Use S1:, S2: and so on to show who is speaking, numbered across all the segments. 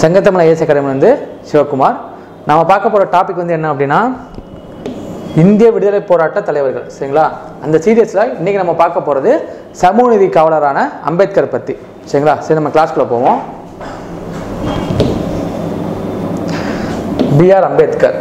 S1: செங்கத்தமிழ் IS academy வந்து சிவகுமார் நம்ம பார்க்க போகிற டாபிக் வந்து என்ன அப்படின்னா இந்திய விடுதலை போராட்ட தலைவர்கள் சரிங்களா அந்த சீரியஸில் இன்றைக்கி நம்ம பார்க்க போகிறது சமூக நீதி காவலரான அம்பேத்கர் பற்றி சரிங்களா சரி நம்ம கிளாஸ்க்குள்ளே போவோம் பிஆர் அம்பேத்கர்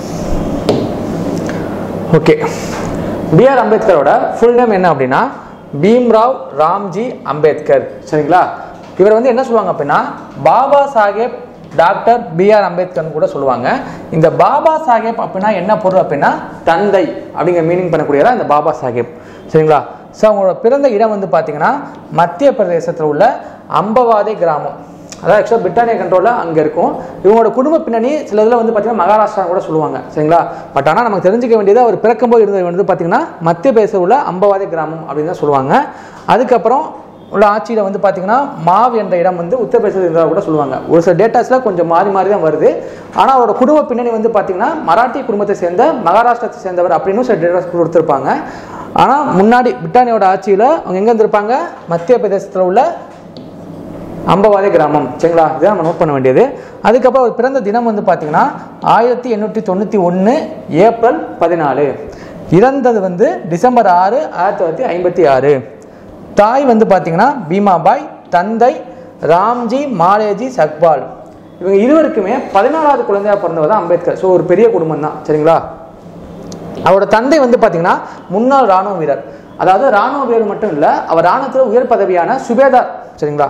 S1: ஓகே பிஆர் அம்பேத்கரோட ஃபுல் நேம் என்ன அப்படின்னா பீம்ராவ் ராம்ஜி அம்பேத்கர் சரிங்களா இவர் வந்து என்ன சொல்லுவாங்க அப்படின்னா பாபா சாஹேப் டாக்டர் பிஆர் அம்பேத்கர்னு கூட சொல்லுவாங்க இந்த பாபா சாஹேப் அப்படின்னா என்ன பொருள் அப்படின்னா தந்தை அப்படிங்கிற மீனிங் பண்ணக்கூடியதான் இந்த பாபா சாஹேப் சரிங்களா ஸோ அவங்களோட பிறந்த இடம் வந்து பார்த்தீங்கன்னா மத்திய பிரதேசத்தில் உள்ள அம்பவாதை கிராமம் அதாவது ஆக்சுவலாக பிரிட்டானியா கண்ட்ரோலில் அங்கே இருக்கும் இவங்களோட குடும்ப பின்னணி சில இதில் வந்து பார்த்தீங்கன்னா மகாராஷ்டிரா கூட சொல்லுவாங்க சரிங்களா பட் ஆனால் நமக்கு தெரிஞ்சுக்க வேண்டியது அவர் பிறக்கும்போது இருந்தது வந்து பார்த்தீங்கன்னா மத்திய பிரதேச உள்ள அம்பவாதி கிராமம் அப்படின்னு தான் சொல்லுவாங்க அதுக்கப்புறம் உள்ள ஆட்சியில் வந்து பார்த்தீங்கன்னா மாவ் என்ற இடம் வந்து உத்தரப்பிரதேசத்தில் இருந்தால் கூட சொல்லுவாங்க ஒரு சில டேட்டாஸில் கொஞ்சம் மாறி மாறி தான் வருது ஆனால் அவரோட குடும்ப பின்னணி வந்து பார்த்தீங்கன்னா மராட்டிய குடும்பத்தை சேர்ந்த மகாராஷ்டிரத்தை சேர்ந்தவர் அப்படின்னு சில டேட்டாஸ் கொடுத்துருப்பாங்க ஆனால் முன்னாடி பிரிட்டானியோட ஆட்சியில் அவங்க எங்கே இருந்திருப்பாங்க மத்திய பிரதேசத்தில் உள்ள அம்பவாதி கிராமம் சரிங்களா இதை நம்ம நோட் பண்ண வேண்டியது அதுக்கப்புறம் அவர் பிறந்த தினம் வந்து பார்த்தீங்கன்னா ஆயிரத்தி எண்ணூற்றி தொண்ணூற்றி ஒன்று ஏப்ரல் பதினாலு இறந்தது வந்து டிசம்பர் ஆறு ஆயிரத்தி தொள்ளாயிரத்தி ஐம்பத்தி ஆறு தாய் வந்து பார்த்தீங்கன்னா பீமாபாய் தந்தை ராம்ஜி மாலேஜி சக்பால் இவங்க இருவருக்குமே பதினாலாவது குழந்தையா பிறந்தவர் தான் அம்பேத்கர் ஸோ ஒரு பெரிய குடும்பம் தான் சரிங்களா அவரோட தந்தை வந்து பார்த்தீங்கன்னா முன்னாள் ராணுவ வீரர் அதாவது ராணுவ வீரர் மட்டும் இல்லை அவர் ராணுவத்தில் உயர் பதவியான சுபேதார் சரிங்களா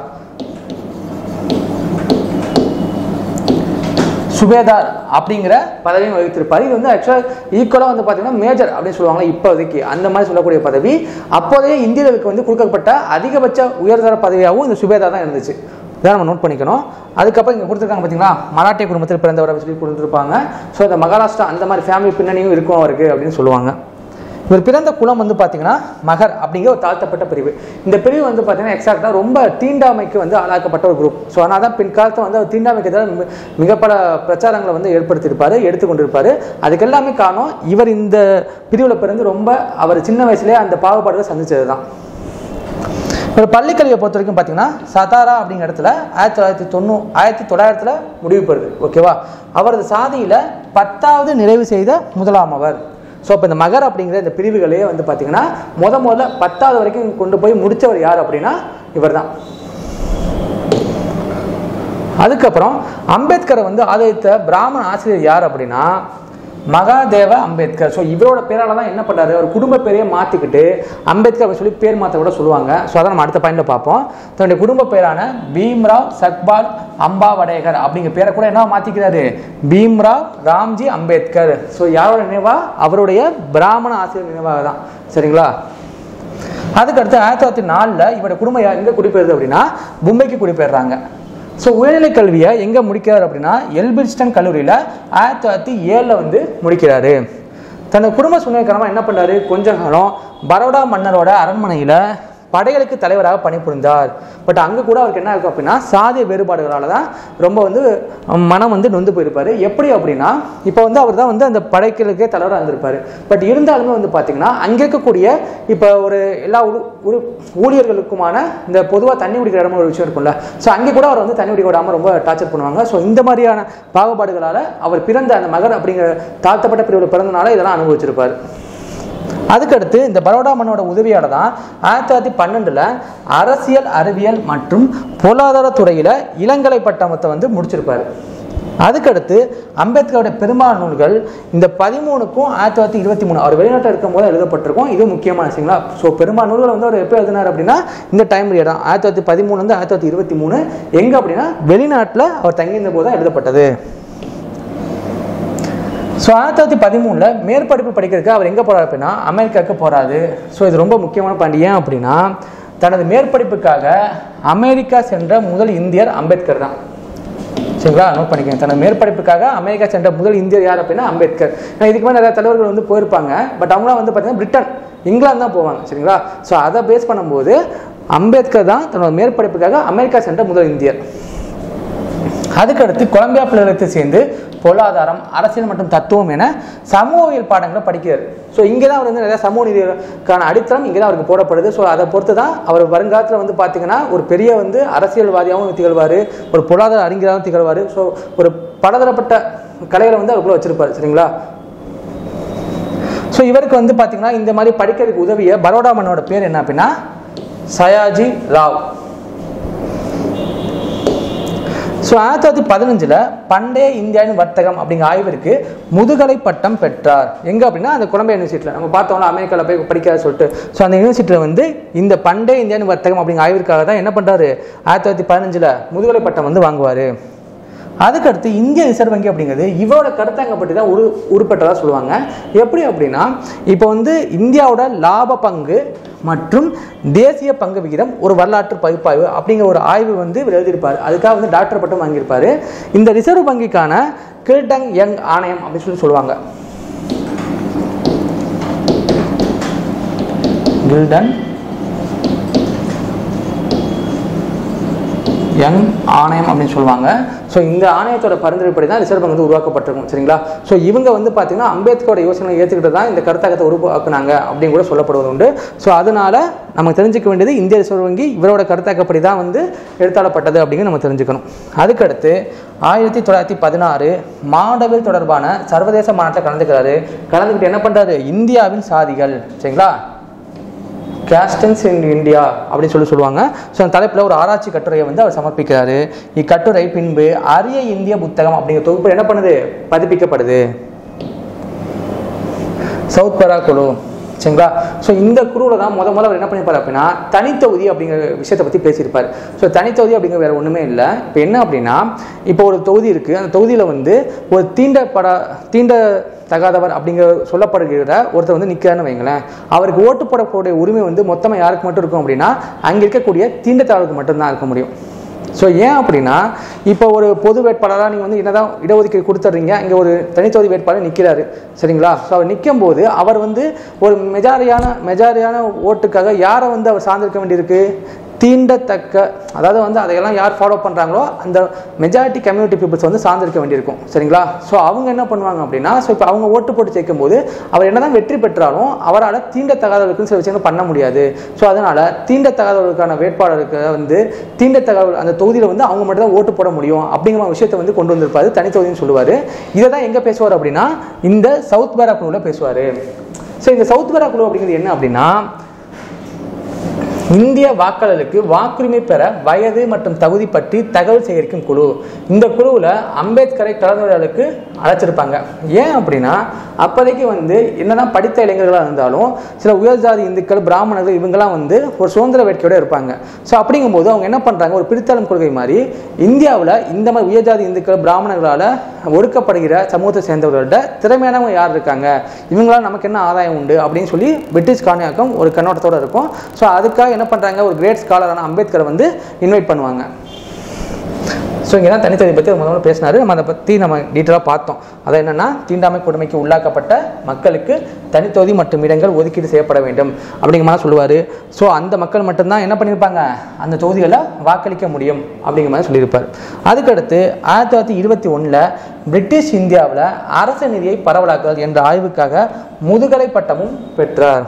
S1: சுபேதார் அப்படிங்கிற பதவியும் வகித்திருப்பார் இது வந்து ஆக்சுவலாக ஈக்குவலாக வந்து பார்த்தீங்கன்னா மேஜர் அப்படின்னு சொல்லுவாங்க இப்போதைக்கு அந்த மாதிரி சொல்லக்கூடிய பதவி அப்போதைய இந்தியர்களுக்கு வந்து கொடுக்கப்பட்ட அதிகபட்ச உயர்தர பதவியாகவும் இந்த சுபேதார் தான் இருந்துச்சு இதான் நம்ம நோட் பண்ணிக்கணும் அதுக்கப்புறம் இங்கே கொடுத்துருக்காங்க பார்த்தீங்களா மராட்டிய குடும்பத்தில் பிறந்தவர் அப்படின்னு சொல்லி கொடுத்துருப்பாங்க ஸோ இந்த மகாராஷ்டிரா அந்த மாதிரி ஃபேமிலி பின்னணியும் இருக்கும் அவருக்கு அப்படின்னு சொல்லுவாங்க இவர் பிறந்த குலம் வந்து பார்த்தீங்கன்னா மகர் அப்படிங்கிற ஒரு தாழ்த்தப்பட்ட பிரிவு இந்த பிரிவு வந்து பார்த்தீங்கன்னா எக்ஸாக்டாக ரொம்ப தீண்டாமைக்கு வந்து ஆளாக்கப்பட்ட ஒரு குரூப் ஸோ அதனால தான் பின்காலத்தை வந்து அவர் தீண்டாமைக்கு எதிராக மி- மிக பல பிரச்சாரங்களை வந்து ஏற்படுத்தியிருப்பாரு எடுத்துக்கொண்டிருப்பாரு அதுக்கு எல்லாமே காரணம் இவர் இந்த பிரிவில் பிறந்து ரொம்ப அவர் சின்ன வயசுலேயே அந்த பாகுபாடுகளை சந்திச்சது தான் ஒரு பள்ளிக்கல்வியை பொறுத்த வரைக்கும் பார்த்தீங்கன்னா சதாரா அப்படிங்கிற இடத்துல ஆயிரத்தி தொள்ளாயிரத்தி தொண்ணூ ஆயிரத்தி தொள்ளாயிரத்தில் முடிவு பெறுது ஓகேவா அவரது சாதியில் பத்தாவது நிறைவு செய்த முதலாம் அவர் ஸோ இப்போ இந்த மகர் அப்படிங்கிற இந்த பிரிவுகளே வந்து பார்த்தீங்கன்னா முத முதல்ல பத்தாவது வரைக்கும் கொண்டு போய் முடிச்சவர் யார் அப்படின்னா இவர் தான் அதுக்கப்புறம் அம்பேத்கரை வந்து ஆதரித்த பிராமண ஆசிரியர் யார் அப்படின்னா மகாதேவ அம்பேத்கர் ஸோ இவரோட பேரால தான் என்ன பண்ணாரு அவர் குடும்ப பேரையே மாற்றிக்கிட்டு அம்பேத்கர் அப்படின்னு சொல்லி பேர் மாற்ற கூட சொல்லுவாங்க ஸோ அதை நம்ம அடுத்த பாயிண்ட்ல பார்ப்போம் தன்னுடைய குடும்ப பேரான பீம்ராவ் சக்பால் அம்பாவடேகர் அப்படிங்கிற பேரை கூட என்ன மாற்றிக்கிறாரு பீம்ராவ் ராம்ஜி அம்பேத்கர் ஸோ யாரோட நினைவா அவருடைய பிராமண ஆசிரியர் நினைவாக தான் சரிங்களா அதுக்கடுத்து ஆயிரத்தி தொள்ளாயிரத்தி நாலில் இவரோட குடும்பம் யா- எங்க குடிபெயருது அப்படின்னா மும்பைக்கு குடிபெயர்றாங்க ஸோ உயர்நிலை கல்வியை எங்கே முடிக்கிறார் அப்படின்னா எல்பின்ஸ்டன் கல்லூரியில் ஆயிரத்தி தொள்ளாயிரத்தி ஏழில் வந்து முடிக்கிறாரு தனது குடும்ப சூழ்நிலை காரணமாக என்ன பண்ணாரு கொஞ்ச காலம் பரோடா மன்னரோட அரண்மனையில் படைகளுக்கு தலைவராக பணிபுரிந்தார் பட் அங்கே கூட அவருக்கு என்ன இருக்கும் அப்படின்னா சாதிய வேறுபாடுகளால தான் ரொம்ப வந்து அஹ், மனம் வந்து நொந்து போயிருப்பாரு எப்படி அப்படின்னா இப்போ வந்து அவர் தான் வந்து அந்த படைகளுக்கே தலைவராக இருந்திருப்பாரு பட் இருந்தாலுமே வந்து பார்த்தீங்கன்னா அங்கே இருக்கக்கூடிய இப்போ ஒரு எல்லா ஊ- ஊ- ஊழியர்களுக்குமான இந்த பொதுவாக தண்ணி குடிக்கிற இடமா ஒரு விஷயம் இருக்கும்ல ஸோ அங்கே கூட அவர் வந்து தண்ணி குடிக்க விடாமல் ரொம்ப டார்ச்சர் பண்ணுவாங்க ஸோ இந்த மாதிரியான பாகுபாடுகளால் அவர் பிறந்த அந்த மகர் அப்படிங்கிற தாழ்த்தப்பட்ட பிரிவில் பிறந்தனால இதெல்லாம் அனுபவிச்சிருப்பார் அதுக்கடுத்து இந்த பரோடா மன்னோட உதவியோட தான் ஆயிரத்தி தொள்ளாயிரத்தி பன்னெண்டுல அரசியல் அறிவியல் மற்றும் பொருளாதார துறையில இளங்கலை பட்டமத்தை வந்து முடிச்சிருப்பாரு அதுக்கடுத்து அம்பேத்கரோட பெரும்பாலான நூல்கள் இந்த பதிமூணுக்கும் ஆயிரத்தி தொள்ளாயிரத்தி இருபத்தி மூணு அவர் வெளிநாட்டில் இருக்கும்போது எழுதப்பட்டிருக்கும் இது முக்கியமான விஷயங்களா ஸோ பெரும்பாலான நூல்களை வந்து அவர் எப்போ எழுதினார் அப்படின்னா இந்த டைம் இடம் ஆயிரத்தி தொள்ளாயிரத்தி பதிமூணு வந்து ஆயிரத்தி தொள்ளாயிரத்தி இருபத்தி மூணு எங்கே அப்படின்னா வெளிநாட்டில் அவர் தங்கியிருந்த போது தான் எழுதப்பட்டது ஸோ ஆயிரத்தி தொள்ளாயிரத்தி பதிமூணில் மேற்படிப்பு படிக்கிறதுக்கு அவர் எங்கே போறாரு அப்படின்னா அமெரிக்காவுக்கு போறாரு ஸோ இது ரொம்ப முக்கியமான பாயிண்ட் ஏன் அப்படின்னா தனது மேற்படிப்புக்காக அமெரிக்கா சென்ற முதல் இந்தியர் அம்பேத்கர் தான் சரிங்களா நோட் பண்ணிக்கோங்க தனது மேற்படிப்புக்காக அமெரிக்கா சென்ற முதல் இந்தியர் யார் அப்படின்னா அம்பேத்கர் நான் இதுக்கு மேலே நிறைய தலைவர்கள் வந்து போயிருப்பாங்க பட் அவங்களாம் வந்து பார்த்தீங்கன்னா பிரிட்டன் இங்கிலாந்து தான் போவாங்க சரிங்களா ஸோ அதை பேஸ் பண்ணும்போது அம்பேத்கர் தான் தன்னோட மேற்படிப்புக்காக அமெரிக்கா சென்ற முதல் இந்தியர் அதுக்கடுத்து கொலம்பியா பல்கலைக்கழகத்தை சேர்ந்து பொருளாதாரம் அரசியல் மற்றும் தத்துவம் என சமூகவியல் பாடங்களை படிக்கிறார் ஸோ இங்கே தான் அவர் வந்து நிறைய சமூக நீதிக்கான அடித்தளம் இங்கே தான் அவருக்கு போடப்படுது ஸோ அதை பொறுத்து தான் அவர் வருங்காலத்தில் வந்து பார்த்தீங்கன்னா ஒரு பெரிய வந்து அரசியல்வாதியாகவும் திகழ்வார் ஒரு பொருளாதார அறிஞராகவும் திகழ்வார் ஸோ ஒரு பலதரப்பட்ட கலைகளை வந்து அவருக்குள்ள வச்சிருப்பார் சரிங்களா ஸோ இவருக்கு வந்து பார்த்தீங்கன்னா இந்த மாதிரி படிக்கிறதுக்கு உதவிய பரோடா மன்னோட பேர் என்ன அப்படின்னா சயாஜி ராவ் ஸோ ஆயிரத்தி தொள்ளாயிரத்தி பதினஞ்சில் பண்டைய இந்தியாவின் வர்த்தகம் அப்படிங்கிற ஆய்விற்கு முதுகலை பட்டம் பெற்றார் எங்கே அப்படின்னா அந்த கொலம்பியா யூனிவர்சிட்டியில் நம்ம பார்த்தோம்ல அமெரிக்காவில் போய் படிக்காத சொல்லிட்டு ஸோ அந்த யூனிவர்சிட்டியில் வந்து இந்த பண்டைய இந்தியாவின் வர்த்தகம் அப்படிங்கிற ஆய்விற்காக தான் என்ன பண்ணுறாரு ஆயிரத்தி தொள்ளாயிரத்தி பதினஞ்சில் முதுகலை பட்டம் வந்து வாங்குவார் அதுக்கடுத்து இந்திய ரிசர்வ் வங்கி அப்படிங்கிறது இவரோட கருத்தாங்க பற்றி தான் உரு உருப்பட்டதாக சொல்லுவாங்க எப்படி அப்படின்னா இப்போ வந்து இந்தியாவோட லாப பங்கு மற்றும் தேசிய பங்கு விகிதம் ஒரு வரலாற்று பகுப்பாய்வு அப்படிங்கிற ஒரு ஆய்வு வந்து இவர் எழுதியிருப்பார் அதுக்காக வந்து டாக்டர் பட்டம் வாங்கியிருப்பாரு இந்த ரிசர்வ் வங்கிக்கான கில்டங் யங் ஆணையம் அப்படின்னு சொல்லி சொல்லுவாங்க கில்டன் யங் ஆணையம் அப்படின்னு சொல்லுவாங்க ஸோ இந்த ஆணையத்தோட பரிந்துரைப்படி தான் ரிசர்வ் பேங்க் வந்து உருவாக்கப்பட்டிருக்கும் சரிங்களா ஸோ இவங்க வந்து பார்த்தீங்கன்னா அம்பேத்கரோட யோசனை ஏற்றுக்கிட்டு தான் இந்த கருத்தாக்கத்தை உருவாக்குனாங்க அப்படின்னு கூட சொல்லப்படுவது உண்டு ஸோ அதனால நமக்கு தெரிஞ்சுக்க வேண்டியது இந்திய ரிசர்வ் வங்கி இவரோட கருத்தாக்கப்படி தான் வந்து எடுத்தாடப்பட்டது அப்படிங்கிறது நம்ம தெரிஞ்சுக்கணும் அதுக்கடுத்து ஆயிரத்தி தொள்ளாயிரத்தி பதினாறு மாடவில் தொடர்பான சர்வதேச மாநாட்டில் கலந்துக்கிறாரு கலந்துக்கிட்டு என்ன பண்ணுறாரு இந்தியாவின் சாதிகள் சரிங்களா கேஸ்டன்ஸ் இன் இந்தியா அப்படின்னு சொல்லி சொல்லுவாங்க ஸோ அந்த தலைப்பில் ஒரு ஆராய்ச்சி கட்டுரையை வந்து அவர் சமர்ப்பிக்கிறாரு இக்கட்டுரை பின்பு அரிய இந்திய புத்தகம் அப்படிங்கிற தொகுப்பு என்ன பண்ணுது பதிப்பிக்கப்படுது சவுத் பரா குழு சரிங்களா ஸோ இந்த குழுவில் தான் முத முதல்ல அவர் என்ன பண்ணியிருப்பார் அப்படின்னா தனித்தொகுதி அப்படிங்கிற விஷயத்தை பற்றி பேசியிருப்பார் ஸோ தனித்தொகுதி அப்படிங்கிற வேற ஒன்றுமே இல்லை இப்போ என்ன அப்படின்னா இப்போ ஒரு தொகுதி இருக்குது அந்த தொகுதியில் வந்து ஒரு தீண்டப்பட தீண்ட தகாதவர் அப்படிங்கிற சொல்லப்படுகிற ஒருத்தர் வந்து நிற்கிறான்னு வைங்களேன் அவருக்கு ஓட்டு போடக்கூடிய உரிமை வந்து மொத்தமாக யாருக்கு மட்டும் இருக்கும் அப்படின்னா அங்கே இருக்கக்கூடிய தீண்டத்தாளருக்கு மட்டும்தான் இருக்க முடியும் ஸோ ஏன் அப்படின்னா இப்போ ஒரு பொது வேட்பாளராக நீங்கள் வந்து என்னதான் இடஒதுக்கீடு கொடுத்துட்றீங்க இங்கே ஒரு தனித்தொகுதி வேட்பாளர் நிற்கிறாரு சரிங்களா ஸோ அவர் நிற்கும் போது அவர் வந்து ஒரு மெஜாரியான மெஜாரியான ஓட்டுக்காக யாரை வந்து அவர் சார்ந்திருக்க வேண்டியிருக்கு தீண்டத்தக்க அதாவது வந்து அதையெல்லாம் யார் ஃபாலோ பண்ணுறாங்களோ அந்த மெஜாரிட்டி கம்யூனிட்டி பீப்புள்ஸ் வந்து சார்ந்திருக்க வேண்டியிருக்கும் சரிங்களா ஸோ அவங்க என்ன பண்ணுவாங்க அப்படின்னா ஸோ இப்போ அவங்க ஓட்டு போட்டு சேர்க்கும் போது அவர் என்னதான் வெற்றி பெற்றாலும் அவரால் தீண்டத்தகாதவர்களுக்குன்னு சில விஷயங்கள் பண்ண முடியாது ஸோ அதனால தீண்டத்தகாதவர்களுக்கான வேட்பாளருக்கு வந்து தீண்டத்தகாத அந்த தொகுதியில் வந்து அவங்க மட்டும் தான் ஓட்டு போட முடியும் அப்படிங்கிற விஷயத்தை வந்து கொண்டு வந்திருப்பாரு தனித்தொகுதின்னு சொல்லுவார் இதை தான் எங்கே பேசுவார் அப்படின்னா இந்த சவுத் பேரா குழுவில் பேசுவார் ஸோ இந்த சவுத் பேரா குழு அப்படிங்கிறது என்ன அப்படின்னா இந்திய வாக்காளருக்கு வாக்குரிமை பெற வயது மற்றும் தகுதி பற்றி தகவல் சேகரிக்கும் குழு இந்த குழுவில் அம்பேத்கரை கலந்துரையாடலுக்கு அழைச்சிருப்பாங்க ஏன் அப்படின்னா அப்போதைக்கு வந்து என்னதான் படித்த இளைஞர்களாக இருந்தாலும் சில உயர்ஜாதி இந்துக்கள் பிராமணர்கள் இவங்கெல்லாம் வந்து ஒரு சுதந்திர வேட்கையோட இருப்பாங்க ஸோ அப்படிங்கும்போது அவங்க என்ன பண்ணுறாங்க ஒரு பிரித்தளம் கொள்கை மாதிரி இந்தியாவில் இந்த மாதிரி உயர்ஜாதி இந்துக்கள் பிராமணர்களால் ஒடுக்கப்படுகிற சமூகத்தை சேர்ந்தவர்களோட திறமையானவங்க யார் இருக்காங்க இவங்களால நமக்கு என்ன ஆதாயம் உண்டு அப்படின்னு சொல்லி பிரிட்டிஷ் காலனியாக்கம் ஒரு கண்ணோட்டத்தோட இருக்கும் ஸோ அதுக்காக என்ன பண்ணுறாங்க ஒரு கிரேட் ஸ்காலரான அம்பேத்கரை வந்து இன்வைட் பண்ணுவாங்க ஸோ இங்கே தான் தனித்தொகுதி பற்றி முதல்ல பேசினாரு நம்ம அதை பற்றி நம்ம டீட்டெயிலாக பார்த்தோம் அது என்னன்னா தீண்டாமை கொடுமைக்கு உள்ளாக்கப்பட்ட மக்களுக்கு தனித்தொகுதி மற்றும் இடங்கள் ஒதுக்கீடு செய்யப்பட வேண்டும் அப்படிங்கிற மாதிரி சொல்லுவார் ஸோ அந்த மக்கள் மட்டும்தான் என்ன பண்ணியிருப்பாங்க அந்த தொகுதிகளை வாக்களிக்க முடியும் அப்படிங்கிற மாதிரி சொல்லியிருப்பார் அதுக்கடுத்து ஆயிரத்தி தொள்ளாயிரத்தி இருபத்தி ஒன்றில் பிரிட்டிஷ் இந்தியாவில் அரசு நிதியை பரவலாக்குதல் என்ற ஆய்வுக்காக முதுகலை பட்டமும் பெற்றார்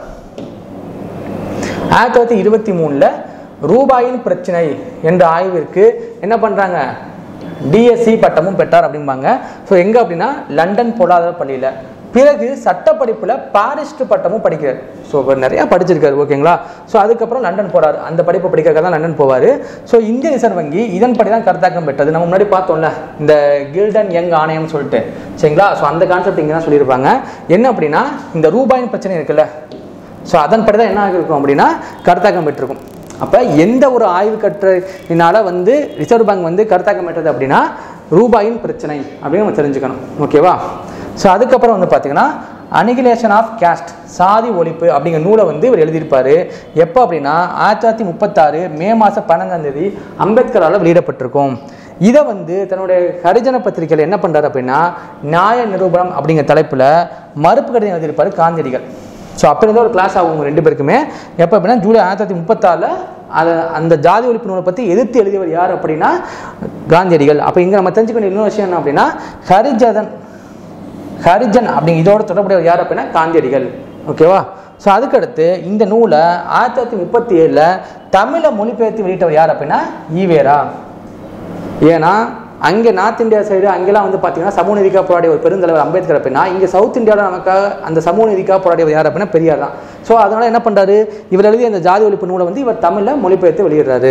S1: ஆயிரத்தி தொள்ளாயிரத்தி இருபத்தி மூணில் ரூபாயின் பிரச்சனை என்ற ஆய்விற்கு என்ன பண்ணுறாங்க டிஎஸ்சி பட்டமும் பெற்றார் அப்படிம்பாங்க ஸோ எங்கே அப்படின்னா லண்டன் பொருளாதார பள்ளியில் பிறகு சட்டப்படிப்பில் பாரிஸ்ட் பட்டமும் படிக்கிறார் ஸோ இவர் நிறையா படிச்சிருக்காரு ஓகேங்களா ஸோ அதுக்கப்புறம் லண்டன் போறார் அந்த படிப்பு படிக்கிறதுக்காக தான் லண்டன் போவார் ஸோ இந்திய ரிசர்வ் வங்கி இதன்படி தான் கருத்தாக்கம் பெற்றது நம்ம முன்னாடி பார்த்தோம்ல இந்த கில்டன் யங் ஆணையம் சொல்லிட்டு சரிங்களா ஸோ அந்த கான்செப்ட் இங்கே தான் சொல்லியிருப்பாங்க என்ன அப்படின்னா இந்த ரூபாயின் பிரச்சனை இருக்குல்ல ஸோ அதன்படி தான் என்ன ஆகிருக்கும் அப்படின்னா கருத்தாக்கம் பெற்றிருக்கும் அப்போ எந்த ஒரு ஆய்வு கட்டுரையினால வந்து ரிசர்வ் பேங்க் வந்து கருத்தாக்கம் பெற்றது அப்படின்னா ரூபாயின் பிரச்சனை அப்படின்னு நம்ம தெரிஞ்சுக்கணும் ஓகேவா ஸோ அதுக்கப்புறம் வந்து பார்த்தீங்கன்னா அனிகிலேஷன் ஆஃப் கேஸ்ட் சாதி ஒழிப்பு அப்படிங்கிற நூலை வந்து இவர் எழுதியிருப்பாரு எப்போ அப்படின்னா ஆயிரத்தி தொள்ளாயிரத்தி முப்பத்தாறு மே மாதம் பன்னெண்டாம் தேதி அம்பேத்கரால் வெளியிடப்பட்டிருக்கும் இதை வந்து தன்னுடைய ஹரிஜன பத்திரிகையில் என்ன பண்ணுறாரு அப்படின்னா நியாய நிரூபணம் அப்படிங்கிற தலைப்பில் மறுப்பு கடிதம் எழுதியிருப்பாரு காந்தியடிகள் ஸோ அப்போ இருந்த ஒரு கிளாஸ் ஆகும் உங்க ரெண்டு பேருக்குமே எப்போ அப்படின்னா ஜூலை ஆயிரத்தி தொள்ளாயிரத்தி முப்பத்தாறில் அதை அந்த ஜாதி ஒழிப்பு நூலை பற்றி எதிர்த்து எழுதியவர் யார் அப்படின்னா காந்தியடிகள் அப்போ இங்கே நம்ம தெரிஞ்சுக்க வேண்டிய இன்னொரு விஷயம் என்ன அப்படின்னா ஹரிஜதன் ஹரிஜன் அப்படிங்க இதோட தொடர்புடையவர் யார் அப்படின்னா காந்தியடிகள் ஓகேவா ஸோ அதுக்கடுத்து இந்த நூலை ஆயிரத்தி தொள்ளாயிரத்தி முப்பத்தி ஏழில் தமிழை மொழிபெயர்த்து வெளியிட்டவர் யார் அப்படின்னா ஈவேரா ஏன்னா அங்கே நார்த் இந்தியா சைடு அங்கெல்லாம் வந்து பார்த்தீங்கன்னா சமூக நீதிக்காக போராடிய ஒரு பெருந்தலைவர் அம்பேத்கர் அப்படின்னா இங்கே சவுத் இந்தியாவில் நமக்காக அந்த சமூக நீதிக்காக போராடியவர் யார் அப்படின்னா பெரியார் தான் ஸோ அதனால என்ன பண்ணுறாரு இவர் எழுதிய அந்த ஜாதி ஒழிப்பு நூலை வந்து இவர் தமிழில் மொழிபெயர்த்து வெளியிடுறாரு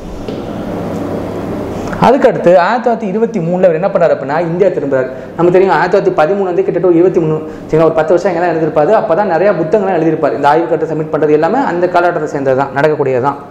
S1: அதுக்கடுத்து ஆயிரத்தி தொள்ளாயிரத்தி இருபத்தி மூணில் இவர் என்ன பண்ணார் அப்படின்னா இந்தியா திரும்புறாரு நம்ம தெரியும் ஆயிரத்தி தொள்ளாயிரத்தி பதிமூணு வந்து கிட்டத்தட்ட ஒரு இருபத்தி மூணு சரிங்களா ஒரு பத்து வருஷம் எங்கெல்லாம் எழுதியிருப்பாரு அப்போ தான் நிறைய புத்தகங்கள்லாம் எழுதியிருப்பார் இந்த ஆய்வு கட்டை சப்மிட் பண்ணுறது எல்லாமே அந்த காலகட்டத்தை சேர்ந்தது தான் நடக்கக்கூடியது தான்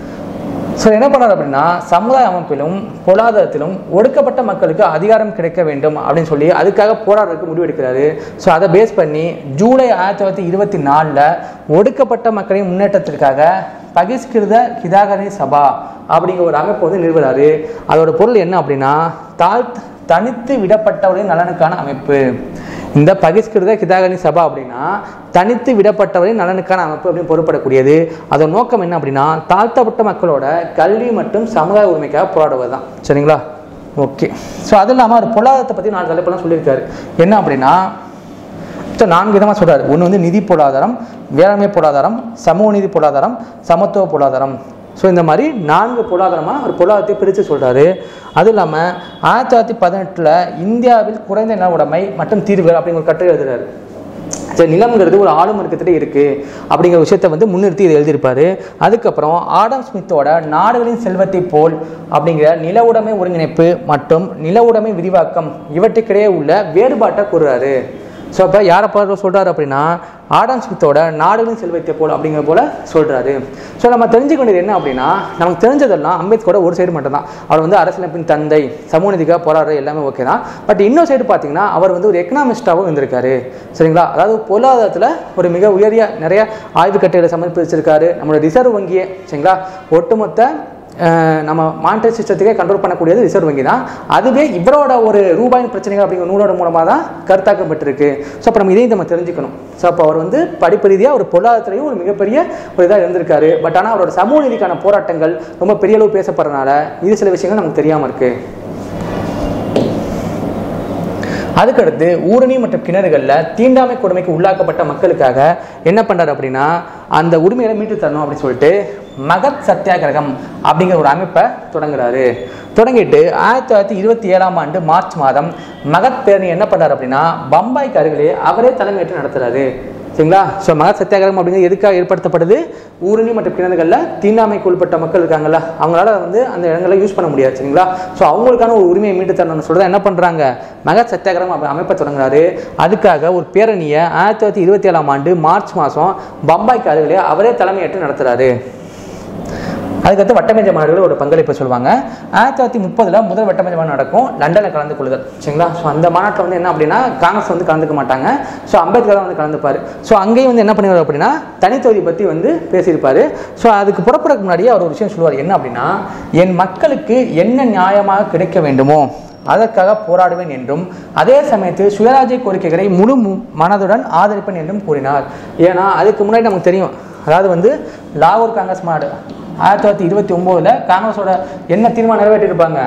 S1: ஸோ என்ன பண்ணார் அப்படின்னா சமுதாய அமைப்பிலும் பொருளாதாரத்திலும் ஒடுக்கப்பட்ட மக்களுக்கு அதிகாரம் கிடைக்க வேண்டும் அப்படின்னு சொல்லி அதுக்காக போராடுறதுக்கு முடிவெடுக்கிறாரு ஸோ அதை பேஸ் பண்ணி ஜூலை ஆயிரத்தி தொள்ளாயிரத்தி இருபத்தி நாலில் ஒடுக்கப்பட்ட மக்களின் முன்னேற்றத்திற்காக பகிஷ்கிருத கிதாகரி சபா அப்படிங்கிற ஒரு அமைப்பு வந்து நிறுவுறாரு அதோட பொருள் என்ன அப்படின்னா தாழ் தனித்து விடப்பட்டவரின் நலனுக்கான அமைப்பு இந்த பகிஷ்கிருத கிதாகனி சபா அப்படின்னா தனித்து விடப்பட்டவரின் நலனுக்கான அமைப்பு அப்படின்னு பொருட்படக்கூடியது அதோட நோக்கம் என்ன அப்படின்னா தாழ்த்தப்பட்ட மக்களோட கல்வி மற்றும் சமுதாய உரிமைக்காக போராடுவது தான் சரிங்களா ஓகே ஸோ அது இல்லாமல் அவர் பொருளாதாரத்தை பற்றி நாலு தலைப்பெல்லாம் சொல்லியிருக்காரு என்ன அப்படின்னா மொத்தம் நான்கு விதமாக சொல்றாரு ஒன்று வந்து நிதி பொருளாதாரம் வேளாண்மை பொருளாதாரம் சமூக நீதி பொருளாதாரம் சமத்துவ பொருளாதாரம் ஸோ இந்த மாதிரி நான்கு பொருளாதாரமாக ஒரு பொருளாதாரத்தை பிரித்து சொல்றாரு அது இல்லாமல் ஆயிரத்தி தொள்ளாயிரத்தி பதினெட்டில் இந்தியாவில் குறைந்த நில உடைமை மற்றும் தீர்வுகள் அப்படிங்கிற ஒரு கட்டுரை எழுதுறாரு சரி நிலம்ங்கிறது ஒரு ஆளும் வர்க்கத்திலே இருக்கு அப்படிங்கிற விஷயத்தை வந்து முன்னிறுத்தி இதை எழுதியிருப்பாரு அதுக்கப்புறம் ஆடம் ஸ்மித்தோட நாடுகளின் செல்வத்தை போல் அப்படிங்கிற நில உடைமை ஒருங்கிணைப்பு மற்றும் நில உடைமை விரிவாக்கம் இவற்றுக்கிடையே உள்ள வேறுபாட்டை கூறுறாரு ஸோ அப்போ யாரை பார்த்து சொல்றாரு அப்படின்னா ஆடம் ஸ்மித்தோட நாடுகளின் செல்வத்தை போல் அப்படிங்கிற போல சொல்றாரு ஸோ நம்ம தெரிஞ்சுக்க வேண்டியது என்ன அப்படின்னா நமக்கு தெரிஞ்சதெல்லாம் அம்பேத்கரோட ஒரு சைடு மட்டும்தான் அவர் வந்து அரசியலமைப்பின் தந்தை சமூக நீதிக்காக போராடுற எல்லாமே ஓகே தான் பட் இன்னொரு சைடு பார்த்தீங்கன்னா அவர் வந்து ஒரு எக்கனாமிஸ்டாகவும் இருந்திருக்காரு சரிங்களா அதாவது பொருளாதாரத்தில் ஒரு மிக உயரிய நிறைய ஆய்வு கட்டுரைகளை சமர்ப்பிச்சிருக்காரு நம்மளோட ரிசர்வ் வங்கியை சரிங்களா ஒட்டுமொத்த அஹ் நம்ம மானிட்டரி சிஸ்டத்துக்கே கண்ட்ரோல் பண்ணக்கூடியது ரிசர்வ் வங்கி தான் அதுவே இவரோட ஒரு ரூபாயின் பிரச்சனைகள் அப்படிங்கிற நூலோட மூலமாக தான் கருத்தாக்கப்பட்டிருக்கு ஸோ அப்போ நம்ம இதையும் நம்ம தெரிஞ்சுக்கணும் ஸோ அப்போ அவர் வந்து படிப்பு ரீதியாக ஒரு பொருளாதாரத்திலையும் ஒரு மிகப்பெரிய ஒரு இதாக இருந்திருக்காரு பட் ஆனால் அவரோட சமூக நீதிக்கான போராட்டங்கள் ரொம்ப பெரிய அளவு பேசப்படுறதுனால இது சில விஷயங்கள் நமக்கு தெரியாமல் இருக்குது அதுக்கடுத்து ஊரணி மற்றும் கிணறுகளில் தீண்டாமை கொடுமைக்கு உள்ளாக்கப்பட்ட மக்களுக்காக என்ன பண்றாரு அப்படின்னா அந்த உரிமைகளை மீட்டு தரணும் அப்படின்னு சொல்லிட்டு மகத் சத்தியாகிரகம் அப்படிங்கிற ஒரு அமைப்பை தொடங்குறாரு தொடங்கிட்டு ஆயிரத்தி தொள்ளாயிரத்தி இருபத்தி ஏழாம் ஆண்டு மார்ச் மாதம் மகத் பேரணி என்ன பண்றாரு அப்படின்னா பம்பாய்க்கு அருகிலே அவரே தலைமையேற்று நடத்துறாரு சரிங்களா ஸோ மகா சத்தியாகிரகம் அப்படிங்கிறது எதுக்காக ஏற்படுத்தப்படுது ஊரணி மற்றும் கிணறுகளில் தீண்டாமைக்கு உட்பட்ட மக்கள் இருக்காங்கல்ல அவங்களால வந்து அந்த இடங்களை யூஸ் பண்ண முடியாது சரிங்களா ஸோ அவங்களுக்கான ஒரு உரிமையை மீட்டு தரணும்னு சொல்லிட்டு என்ன பண்ணுறாங்க மகா சத்தியாகிரகம் அப்படி அமைப்பை தொடங்குறாரு அதுக்காக ஒரு பேரணியை ஆயிரத்தி தொள்ளாயிரத்தி இருபத்தி ஏழாம் ஆண்டு மார்ச் மாதம் பம்பாய்க்கு அருகிலே அவரே தலைமையேற்று நடத்துறாரு அதுக்கடுத்து வட்டமேஜை மாநாடுகள் ஒரு பங்களிப்பை சொல்லுவாங்க ஆயிரத்தி தொள்ளாயிரத்தி முப்பதுல முதல் வட்டமேஜை மாநாடு நடக்கும் லண்டனில் கலந்து கொள்ளுதல் சரிங்களா ஸோ அந்த மாநாட்டில் வந்து என்ன அப்படின்னா காங்கிரஸ் வந்து கலந்துக்க மாட்டாங்க ஸோ அம்பேத்கர் தான் வந்து கலந்துப்பார் ஸோ அங்கேயும் வந்து என்ன பண்ணுவார் அப்படின்னா தனித்தொகுதி பற்றி வந்து பேசியிருப்பார் ஸோ அதுக்கு புறப்படுறதுக்கு முன்னாடியே அவர் ஒரு விஷயம் சொல்லுவார் என்ன அப்படின்னா என் மக்களுக்கு என்ன நியாயமாக கிடைக்க வேண்டுமோ அதற்காக போராடுவேன் என்றும் அதே சமயத்தில் சுயராஜ்ய கோரிக்கைகளை முழு மு- மனதுடன் ஆதரிப்பேன் என்றும் கூறினார் ஏன்னா அதுக்கு முன்னாடி நமக்கு தெரியும் அதாவது வந்து லாகூர் காங்கிரஸ் மாநாடு ஆயிரத்தி தொள்ளாயிரத்தி இருபத்தி ஒம்போதுல காங்கிரஸோட என்ன தீர்மானம் நிறைவேற்றிருப்பாங்க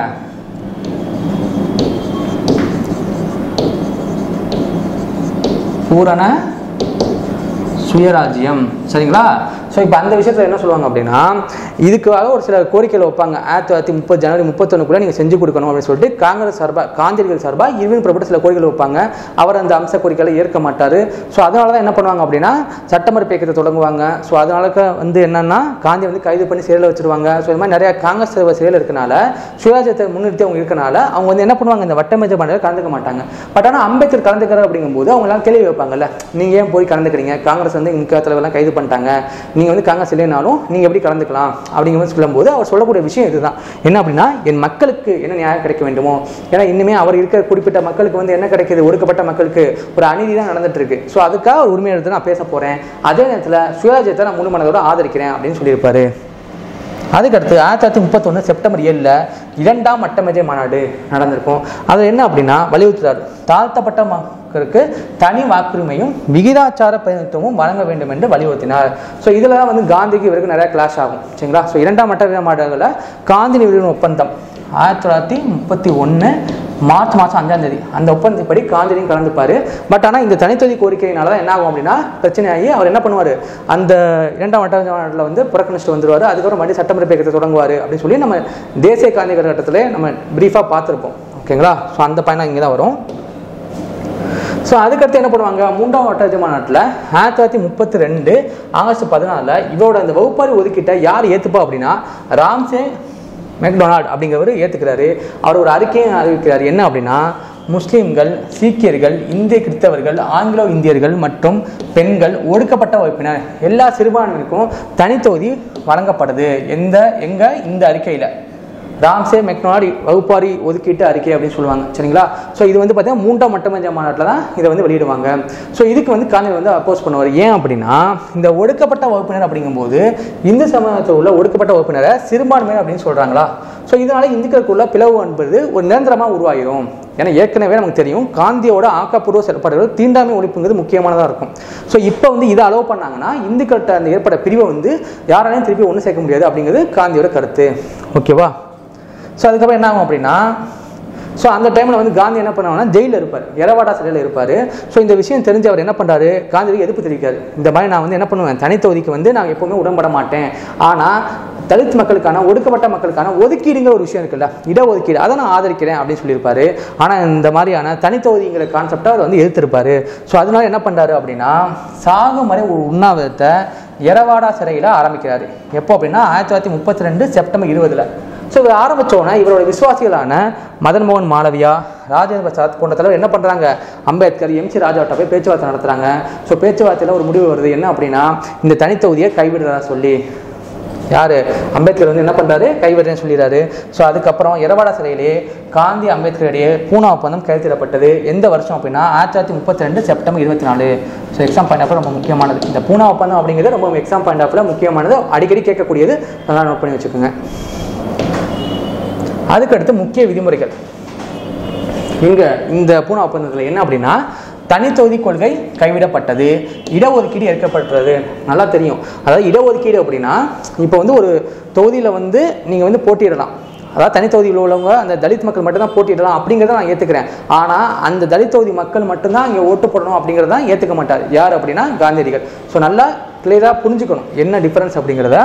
S1: பூரண சுயராஜ்யம் சரிங்களா ஸோ இப்போ அந்த விஷயத்தில் என்ன சொல்லுவாங்க அப்படின்னா இதுக்காக ஒரு சில கோரிக்கைகள் வைப்பாங்க ஆயிரத்தி தொள்ளாயிரத்தி முப்பது ஜனவரி முப்பத்தொன்னுக்குள்ளே நீங்கள் செஞ்சு கொடுக்கணும் அப்படின்னு சொல்லிட்டு காங்கிரஸ் சார்பாக காந்தியடிகள் சார்பாக இருவின் பிரபுட்ட சில கோரிக்கைகள் வைப்பாங்க அவர் அந்த அம்ச கோரிக்கைகளை ஏற்க மாட்டார் ஸோ அதனால தான் என்ன பண்ணுவாங்க அப்படின்னா சட்டமறுப்பு இயக்கத்தை தொடங்குவாங்க ஸோ அதனால க- வந்து என்னன்னா காந்தி வந்து கைது பண்ணி சிறையில் வச்சிருவாங்க ஸோ இந்த மாதிரி நிறைய காங்கிரஸ் தலைவர் சிறையில் இருக்கனால சுயராஜ்யத்தை முன்னிறுத்தி அவங்க இருக்கனால அவங்க வந்து என்ன பண்ணுவாங்க இந்த வட்டமேஜ மாநாட்டில் கலந்துக்க மாட்டாங்க பட் ஆனால் அம்பேத்கர் கலந்துக்கிறார் அப்படிங்கும்போது அவங்க எல்லாம் கேள்வி வைப்பாங்கல்ல நீங்கள் ஏன் போய் கலந்துக்கிறீங்க காங்கிரஸ் வந்து முக்கிய தலைவர்லாம் கைது பண்ணிட்டாங்க நீங்கள் வந்து காங்கிரஸ் இல்லைனாலும் நீங்கள் எப்படி கலந்துக்கலாம் அப்படிங்கிற மாதிரி சொல்லும்போது அவர் சொல்லக்கூடிய விஷயம் இதுதான் என்ன அப்படின்னா என் மக்களுக்கு என்ன நியாயம் கிடைக்க வேண்டுமோ ஏன்னா இன்னுமே அவர் இருக்கிற குறிப்பிட்ட மக்களுக்கு வந்து என்ன கிடைக்குது ஒடுக்கப்பட்ட மக்களுக்கு ஒரு அநீதி தான் நடந்துட்டு இருக்கு ஸோ அதுக்காக ஒரு உரிமை எடுத்து நான் பேச போகிறேன் அதே நேரத்தில் சுயராஜ்யத்தை நான் முழு மனதோட ஆதரிக்கிறேன் அப்படின்னு சொல்லியிருப்பாரு அதுக்கடுத்து ஆயிரத்தி தொள்ளாயிரத்தி முப்பத்தொன்று செப்டம்பர் ஏழில் இரண்டாம் மட்டமேஜை மாநாடு நடந்திருக்கும் அது என்ன அப்படின்னா வலியுறுத்துறாரு தாழ்த்தப்பட்ட ம மக்களுக்கு தனி வாக்குரிமையும் விகிதாச்சார பிரதிநிதித்துவமும் வழங்க வேண்டும் என்று வலியுறுத்தினார் ஸோ இதில் தான் வந்து காந்திக்கு இவருக்கு நிறைய கிளாஷ் ஆகும் சரிங்களா ஸோ இரண்டாம் மட்ட மாடல்களில் காந்தி நிறுவன ஒப்பந்தம் ஆயிரத்தி தொள்ளாயிரத்தி முப்பத்தி ஒன்று மார்ச் மாதம் அஞ்சாம் தேதி அந்த ஒப்பந்தப்படி காந்தியும் கலந்துப்பார் பட் ஆனால் இந்த தனித்தொகுதி கோரிக்கையினால தான் என்ன ஆகும் அப்படின்னா பிரச்சனையாகி அவர் என்ன பண்ணுவார் அந்த இரண்டாம் வட்டாரத்தில் வந்து புறக்கணிச்சுட்டு வந்துருவார் அதுக்கப்புறம் மறுபடியும் சட்டமன்ற இயக்கத்தை தொடங்குவார் அப்படின்னு சொல்லி நம்ம தேசிய காந்தி கட்டத்தில் நம்ம ப்ரீஃபாக பார்த்துருப்போம் ஓகேங்களா ஸோ அந்த பயணம் இங்கே தான் வரும் ஸோ அதுக்கடுத்து என்ன பண்ணுவாங்க மூன்றாம் வட்டாட்சி மாநாட்டில் ஆயிரத்தி தொள்ளாயிரத்தி முப்பத்தி ரெண்டு ஆகஸ்ட் பதினாலில் இவரோட அந்த வகுப்பாரி ஒதுக்கிட்ட யார் ஏற்றுப்பா அப்படின்னா ராம்சே மெக்டொனால்ட் அப்படிங்கிறவர் ஏற்றுக்கிறாரு அவர் ஒரு அறிக்கையை அறிவிக்கிறார் என்ன அப்படின்னா முஸ்லீம்கள் சீக்கியர்கள் இந்திய கிறிஸ்தவர்கள் ஆங்கிலோ இந்தியர்கள் மற்றும் பெண்கள் ஒடுக்கப்பட்ட வகுப்பினர் எல்லா சிறுபான்மையினருக்கும் தனித்தொகுதி வழங்கப்படுது எந்த எங்க இந்த அறிக்கையில் ராம்சே மெக்டொனால்ட் வகுப்பாரி ஒதுக்கீட்டு அறிக்கை அப்படின்னு சொல்லுவாங்க சரிங்களா ஸோ இது வந்து பார்த்தீங்கன்னா மூன்றாம் மட்டமஞ்ச மாநாட்டில் தான் இதை வந்து வெளியிடுவாங்க ஸோ இதுக்கு வந்து காந்தி வந்து அப்போஸ் பண்ணுவார் ஏன் அப்படின்னா இந்த ஒடுக்கப்பட்ட வகுப்பினர் அப்படிங்கும்போது இந்து சமூகத்தில் உள்ள ஒடுக்கப்பட்ட வகுப்பினரை சிறுபான்மையினர் அப்படின்னு சொல்கிறாங்களா ஸோ இதனால இந்துக்களுக்குள்ள பிளவு என்பது ஒரு நிரந்தரமாக உருவாகிடும் ஏன்னா ஏற்கனவே நமக்கு தெரியும் காந்தியோட ஆக்கப்பூர்வ செயல்பாடுகள் தீண்டாமை ஒழிப்புங்கிறது முக்கியமானதாக இருக்கும் ஸோ இப்போ வந்து இதை அலோவ் பண்ணாங்கன்னா இந்துக்கள்கிட்ட அந்த ஏற்பட்ட பிரிவை வந்து யாராலையும் திருப்பி ஒன்று சேர்க்க முடியாது அப்படிங்கிறது காந்தியோட கருத்து ஓகேவா ஸோ அதுக்கப்புறம் என்ன ஆகும் அப்படின்னா ஸோ அந்த டைமில் வந்து காந்தி என்ன பண்ணுவாங்கன்னா ஜெயிலில் இருப்பார் எரவாடா சிலையில் இருப்பார் ஸோ இந்த விஷயம் தெரிஞ்சு அவர் என்ன பண்ணுறாரு காந்திக்கு எதிர்ப்பு தெரிவிக்காரு இந்த மாதிரி நான் வந்து என்ன பண்ணுவேன் தனித்தொகுதிக்கு வந்து நான் எப்போவுமே உடன்பட மாட்டேன் ஆனால் தலித் மக்களுக்கான ஒடுக்கப்பட்ட மக்களுக்கான ஒதுக்கீடுங்கிற ஒரு விஷயம் இருக்குல்ல இடஒதுக்கீடு அதை நான் ஆதரிக்கிறேன் அப்படின்னு சொல்லியிருப்பாரு ஆனால் இந்த மாதிரியான தனித்தொகுதிங்கிற கான்செப்டை அவர் வந்து எதிர்த்திருப்பாரு ஸோ அதனால என்ன பண்ணுறாரு அப்படின்னா சாகும் வரை ஒரு உண்ணாவிரத்தை எரவாடா சிறையில் ஆரம்பிக்கிறாரு எப்போ அப்படின்னா ஆயிரத்தி தொள்ளாயிரத்தி முப்பத்தி ரெண்டு செப்டம்பர் இருபதில் ஸோ இவர் ஆரம்பித்தோன்னே இவரோட விசுவாசிகளான மதன் மோகன் மாளவியா ராஜேந்திர பிரசாத் போன்ற தலைவர் என்ன பண்ணுறாங்க அம்பேத்கர் எம்சி ராஜாட்ட போய் பேச்சுவார்த்தை நடத்துகிறாங்க ஸோ பேச்சுவார்த்தையில் ஒரு முடிவு வருது என்ன அப்படின்னா இந்த தனித்தொகுதியை கைவிடுறதா சொல்லி யார் அம்பேத்கர் வந்து என்ன பண்ணுறாரு கைவிடுறேன்னு சொல்லிடுறாரு ஸோ அதுக்கப்புறம் எரவாடா சிலையிலே காந்தி அம்பேத்கர் இடையே பூனா ஒப்பந்தம் கைத்திடப்பட்டது எந்த வருஷம் அப்படின்னா ஆயிரத்தி தொள்ளாயிரத்தி முப்பத்தி ரெண்டு செப்டம்பர் இருபத்தி நாலு ஸோ எக்ஸாம் பாயிண்ட் ஆஃப் ரொம்ப முக்கியமானது இந்த பூனா ஒப்பந்தம் அப்படிங்கிறது ரொம்ப எக்ஸாம் பாயிண்ட் ஆஃப்ல முக்கியமானது அடிக்கடி கேட்கக்கூடியது நல்லா நோட் பண்ணி வச்சுக்கோங்க அதுக்கடுத்து முக்கிய விதிமுறைகள் இங்க இந்த பூனா ஒப்பந்தத்தில் என்ன அப்படின்னா தனித்தொகுதி கொள்கை கைவிடப்பட்டது இடஒதுக்கீடு ஏற்கப்பட்டது நல்லா தெரியும் அதாவது இடஒதுக்கீடு அப்படின்னா இப்போ வந்து ஒரு தொகுதியில் வந்து நீங்கள் வந்து போட்டியிடலாம் அதாவது தனித்தொகுதியில் உள்ளவங்க அந்த தலித் மக்கள் மட்டும்தான் போட்டியிடலாம் அப்படிங்கிறத நான் ஏற்றுக்கிறேன் ஆனால் அந்த தலித் தொகுதி மக்கள் மட்டும்தான் இங்கே ஓட்டு போடணும் அப்படிங்கிறத ஏற்றுக்க மாட்டார் யார் அப்படின்னா காந்தியடிகள் ஸோ நல்லா கிளியராக புரிஞ்சுக்கணும் என்ன டிஃபரன்ஸ் அப்படிங்கிறத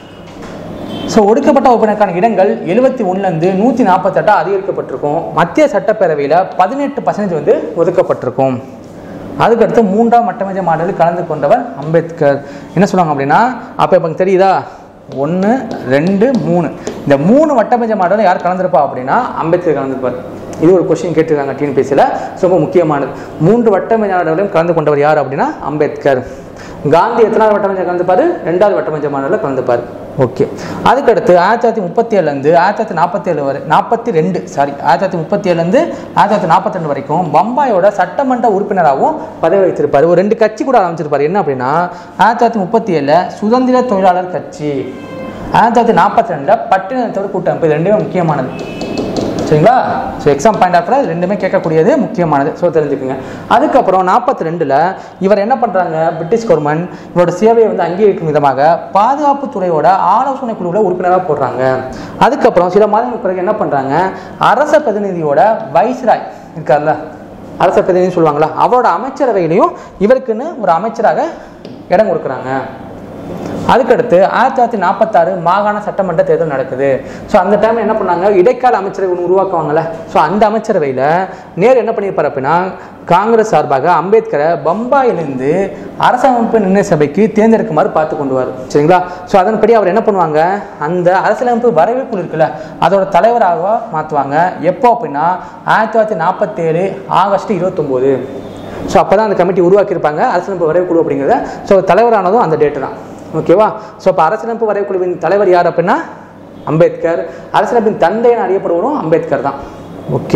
S1: ஸோ ஒடுக்கப்பட்ட வகுப்பினருக்கான இடங்கள் எழுபத்தி ஒன்றுலேருந்து நூற்றி நாற்பத்தெட்டா அதிகரிக்கப்பட்டிருக்கும் மத்திய சட்டப்பேரவையில் பதினெட்டு பர்சன்டேஜ் வந்து ஒதுக்கப்பட்டிருக்கும் அதுக்கடுத்து மூன்றாம் மட்டமேஜ மாடலில் கலந்து கொண்டவர் அம்பேத்கர் என்ன சொல்லுவாங்க அப்படின்னா அப்போ இப்போ தெரியுதா ஒன்று ரெண்டு மூணு இந்த மூணு வட்டமேஜ மாடலில் யார் கலந்துருப்பா அப்படின்னா அம்பேத்கர் கலந்துருப்பார் இது ஒரு கொஸ்டின் கேட்டிருக்காங்க டிஎன்பிஎஸ்சியில் ரொம்ப முக்கியமானது மூன்று வட்டமேஜ மாடலையும் கலந்து கொண்டவர் யார் அப்படின்னா அம்பேத்கர் காந்தி எத்தனாவது வட்டமஞ்சம் கலந்துப்பாரு ரெண்டாவது வட்டமஞ்ச மாநாட்டில் கலந்துப்பாரு ஓகே அதுக்கடுத்து ஆயிரத்தி தொள்ளாயிரத்தி முப்பத்தி ஏழுலேருந்து ஆயிரத்தி தொள்ளாயிரத்தி நாற்பத்தி ஏழு வரை நாற்பத்தி ரெண்டு சாரி ஆயிரத்தி தொள்ளாயிரத்தி முப்பத்தி ஏழுலேருந்து ஆயிரத்தி தொள்ளாயிரத்தி நாற்பத்தி ரெண்டு வரைக்கும் பம்பாயோட சட்டமன்ற உறுப்பினராகவும் பதவி வச்சிருப்பாரு ஒரு ரெண்டு கட்சி கூட ஆரம்பிச்சிருப்பாரு என்ன அப்படின்னா ஆயிரத்தி தொள்ளாயிரத்தி முப்பத்தி ஏழில் சுதந்திர தொழிலாளர் கட்சி ஆயிரத்தி தொள்ளாயிரத்தி நாற்பத்தி ரெண்டில் பட்டினத்தோட கூட்டமைப்பு இது ரெண்டுமே முக்கியமானது சரிங்களா ஸோ எக்ஸாம் பாயிண்ட் ஆஃப்ல ரெண்டுமே கேட்கக்கூடியது முக்கியமானது ஸோ தெரிஞ்சுக்கோங்க அதுக்கப்புறம் நாற்பத்தி ரெண்டில் இவர் என்ன பண்ணுறாங்க பிரிட்டிஷ் கவர்மெண்ட் இவரோட சேவையை வந்து அங்கீகரிக்கும் விதமாக பாதுகாப்பு துறையோட ஆலோசனை குழுவில் உறுப்பினராக போடுறாங்க அதுக்கப்புறம் சில மாதங்களுக்கு பிறகு என்ன பண்ணுறாங்க அரச பிரதிநிதியோட வைஸ்ராய் இருக்கார்ல அரச பிரதிநிதின்னு சொல்லுவாங்களா அவரோட அமைச்சரவையிலையும் இவருக்குன்னு ஒரு அமைச்சராக இடம் கொடுக்குறாங்க அதுக்கடுத்து ஆயிரத்தி தொள்ளாயிரத்தி நாற்பத்தாறு மாகாண சட்டமன்ற தேர்தல் நடக்குது ஸோ அந்த டைம்ல என்ன பண்ணாங்க இடைக்கால அமைச்சரவை ஒன்று உருவாக்குவாங்கல்ல ஸோ அந்த அமைச்சரவையில் நேரு என்ன பண்ணியிருப்பார் அப்படின்னா காங்கிரஸ் சார்பாக அம்பேத்கரை பம்பாயிலிருந்து அரசமைப்பு நிர்ணய சபைக்கு தேர்ந்தெடுக்குமாறு பார்த்து கொண்டு வர சரிங்களா ஸோ அதன்படி அவர் என்ன பண்ணுவாங்க அந்த அரசியலமைப்பு வரைவு குழு இருக்குல்ல அதோட தலைவராக மாற்றுவாங்க எப்போ அப்படின்னா ஆயிரத்தி தொள்ளாயிரத்தி நாற்பத்தேழு ஆகஸ்ட் இருபத்தொம்போது ஸோ அப்போ தான் அந்த கமிட்டி உருவாக்கியிருப்பாங்க அரசியலமைப்பு வரைவு குழு அப்படிங்கிறத ஸோ தலைவரானதும் அந்த டேட்டு தான் ஓகேவா ஸோ இப்போ அரசியலமைப்பு வரைவு குழுவின் தலைவர் யார் அப்படின்னா அம்பேத்கர் அரசியலமைப்பின் தந்தை என அறியப்படுவரும் அம்பேத்கர் தான் ஓகே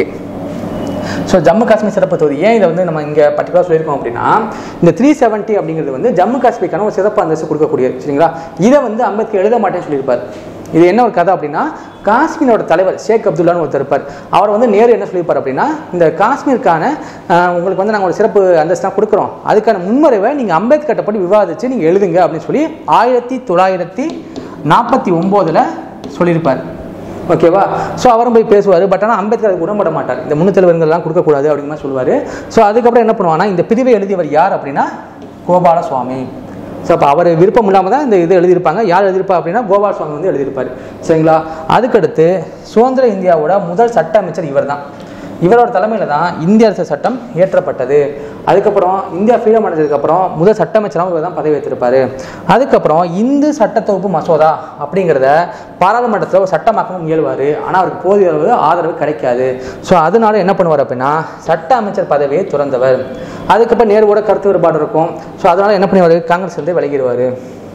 S1: ஸோ ஜம்மு காஷ்மீர் சிறப்பு தொகுதி ஏன் இதை வந்து நம்ம இங்கே பர்டிகுலர் சொல்லியிருக்கோம் அப்படின்னா இந்த த்ரீ செவன்ட்டி அப்படிங்கிறது வந்து ஜம்மு காஷ்மீருக்கான ஒரு சிறப்பு அந்தஸ்து கொடுக்கக்கூடியது சரிங்களா இதை வந்து அம்பேத்கர் எழுத மாட்டேன்னு சொல்லியிருப்பார் இது என்ன ஒரு கதை அப்படின்னா காஷ்மீரோட தலைவர் ஷேக் அப்துல்லான்னு ஒருத்தர் இருப்பார் அவர் வந்து நேரு என்ன சொல்லியிருப்பார் அப்படின்னா இந்த காஷ்மீருக்கான ஆஹ், உங்களுக்கு வந்து நாங்கள் ஒரு சிறப்பு அந்தஸ்தான் கொடுக்குறோம் அதுக்கான முன்வரைவை நீங்கள் அம்பேத்கர்ட்ட படி விவாதித்து நீங்கள் எழுதுங்க அப்படின்னு சொல்லி ஆயிரத்தி தொள்ளாயிரத்தி நாற்பத்தி ஒம்போதில் சொல்லியிருப்பார் ஓகேவா ஸோ அவரும் போய் பேசுவார் பட் ஆனால் அம்பேத்கர் அதுக்கு உடன்பட மாட்டார் இந்த முன்னூத்தலைவர்கள்லாம் கொடுக்கக்கூடாது அப்படிங்கிற மாதிரி சொல்லுவார் ஸோ அதுக்கப்புறம் என்ன பண்ணுவாங்கன்னா இந்த பிரிவை எழுதியவர் யார் அப்படின்னா கோபால சுவாமி ஸோ அப்போ அவர் விருப்பம் இல்லாமல் தான் இந்த இது எழுதியிருப்பாங்க யார் எழுதியிருப்பா அப்படின்னா கோபால சுவாமி வந்து எழுதியிருப்பார் சரிங்களா அதுக்கடுத்து சுதந்திர இந்தியாவோட முதல் சட்ட அமைச்சர் இவர் தான் இவரோட தலைமையில் தான் இந்திய அரசு சட்டம் இயற்றப்பட்டது அதுக்கப்புறம் இந்தியா ஃப்ரீடம் அடைஞ்சதுக்கப்புறம் முதல் சட்ட அமைச்சராகவும் இவர் தான் பதவி ஏற்றிருப்பாரு அதுக்கப்புறம் இந்து சட்டத்தொகுப்பு மசோதா அப்படிங்கிறத பாராளுமன்றத்தில் ஒரு சட்டமாக்கவும் முயல்வார் ஆனால் அவருக்கு போதிய அளவு ஆதரவு கிடைக்காது ஸோ அதனால என்ன பண்ணுவார் அப்படின்னா சட்ட அமைச்சர் பதவியை துறந்தவர் அதுக்கப்புறம் நேருவோட கருத்து வேறுபாடு இருக்கும் ஸோ அதனால என்ன பண்ணுவார் காங்கிரஸ் வந்து விலகிடுவார்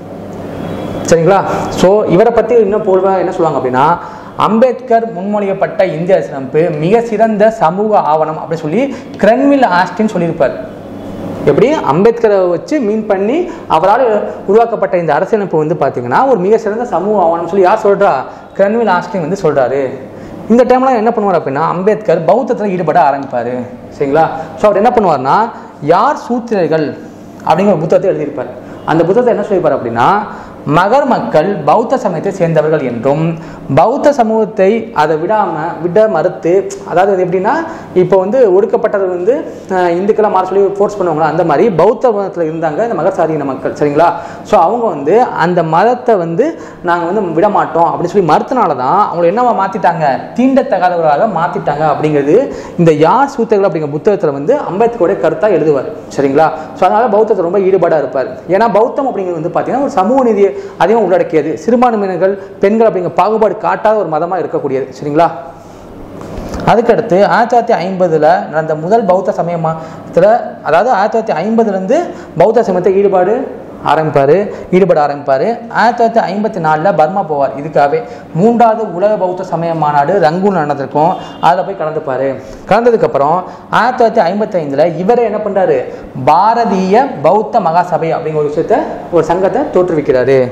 S1: சரிங்களா ஸோ இவரை பற்றி இன்னும் பூர்வமாக என்ன சொல்லுவாங்க அப்படின்னா அம்பேத்கர் முன்மொழியப்பட்ட இந்திய அரசியலமைப்பு மிக சிறந்த சமூக ஆவணம் அப்படின்னு சொல்லி கிரன்வில் ஆஸ்டின் சொல்லியிருப்பார் எப்படி அம்பேத்கரை வச்சு மீன் பண்ணி அவரால் உருவாக்கப்பட்ட இந்த அரசியலமைப்பு வந்து பார்த்தீங்கன்னா ஒரு மிக சிறந்த சமூக ஆவணம் சொல்லி யார் சொல்றா கிரன்வில் ஆஸ்டின் வந்து சொல்றாரு இந்த டைம்ல என்ன பண்ணுவார் அப்படின்னா அம்பேத்கர் பௌத்தத்தில் ஈடுபட ஆரம்பிப்பார் சரிங்களா ஸோ அவர் என்ன பண்ணுவார்னா யார் சூத்திரர்கள் அப்படிங்கிற ஒரு புத்தகத்தை எழுதியிருப்பார் அந்த புத்தகத்தை என்ன சொல்லியிருப்பார் அப்படின்னா மகர் மக்கள் பௌத்த சமயத்தை சேர்ந்தவர்கள் என்றும் பௌத்த சமூகத்தை அதை விடாம விட மறுத்து அதாவது அது எப்படின்னா இப்போ வந்து ஒடுக்கப்பட்டது வந்து அஹ், இந்துக்கெல்லாம் மாற சொல்லி ஃபோர்ஸ் பண்ணுவாங்களா அந்த மாதிரி பௌத்த மதத்தில் இருந்தாங்க இந்த மகர் சாதியின மக்கள் சரிங்களா ஸோ அவங்க வந்து அந்த மதத்தை வந்து நாங்கள் வந்து விட மாட்டோம் அப்படின்னு சொல்லி மறுத்தனால தான் அவங்களை என்னவா மாற்றிட்டாங்க தீண்டத்தகாதவர்களாக மாற்றிட்டாங்க அப்படிங்கிறது இந்த யார் சூத்திரர்கள் அப்படிங்கிற புத்தகத்தில் வந்து அம்பேத்கருடைய கருத்தாக எழுதுவார் சரிங்களா ஸோ அதனால பௌத்தத்தில் ரொம்ப ஈடுபாடாக இருப்பார் ஏன்னா பௌத்தம் அப்படிங்கிறது வந்து பார்த்தீங்கன்னா ஒரு சமூக நீதியை அதிகம் உள்ளடக்கியது சிறுபான்மையினர்கள் பெண்கள் அப்படிங்கிற பாகுபாடு காட்டாத ஒரு மதமாக இருக்கக்கூடியது சரிங்களா அதுக்கடுத்து ஆயிரத்தி தொள்ளாயிரத்தி ஐம்பதில் நடந்த முதல் பௌத்த சமயத்தில் அதாவது ஆயிரத்தி தொள்ளாயிரத்தி ஐம்பதுலேருந்து பௌத்த சமயத்தை ஈடுபாடு ஆரம்பிப்பார் ஈடுபட ஆரம்பிப்பார் ஆயிரத்தி தொள்ளாயிரத்தி ஐம்பத்தி நாலில் பர்மா போவார் இதுக்காகவே மூன்றாவது உலக பௌத்த சமய மாநாடு ரங்கூன் நடந்திருக்கும் அதில் போய் கலந்துப்பார் கலந்ததுக்கப்புறம் ஆயிரத்தி தொள்ளாயிரத்தி ஐம்பத்தைந்தில் இவரே என்ன பண்ணுறாரு பாரதிய பௌத்த மகாசபை அப்படிங்கிற ஒரு விஷயத்த ஒரு சங்கத்தை தோற்றுவிக்கிறாரு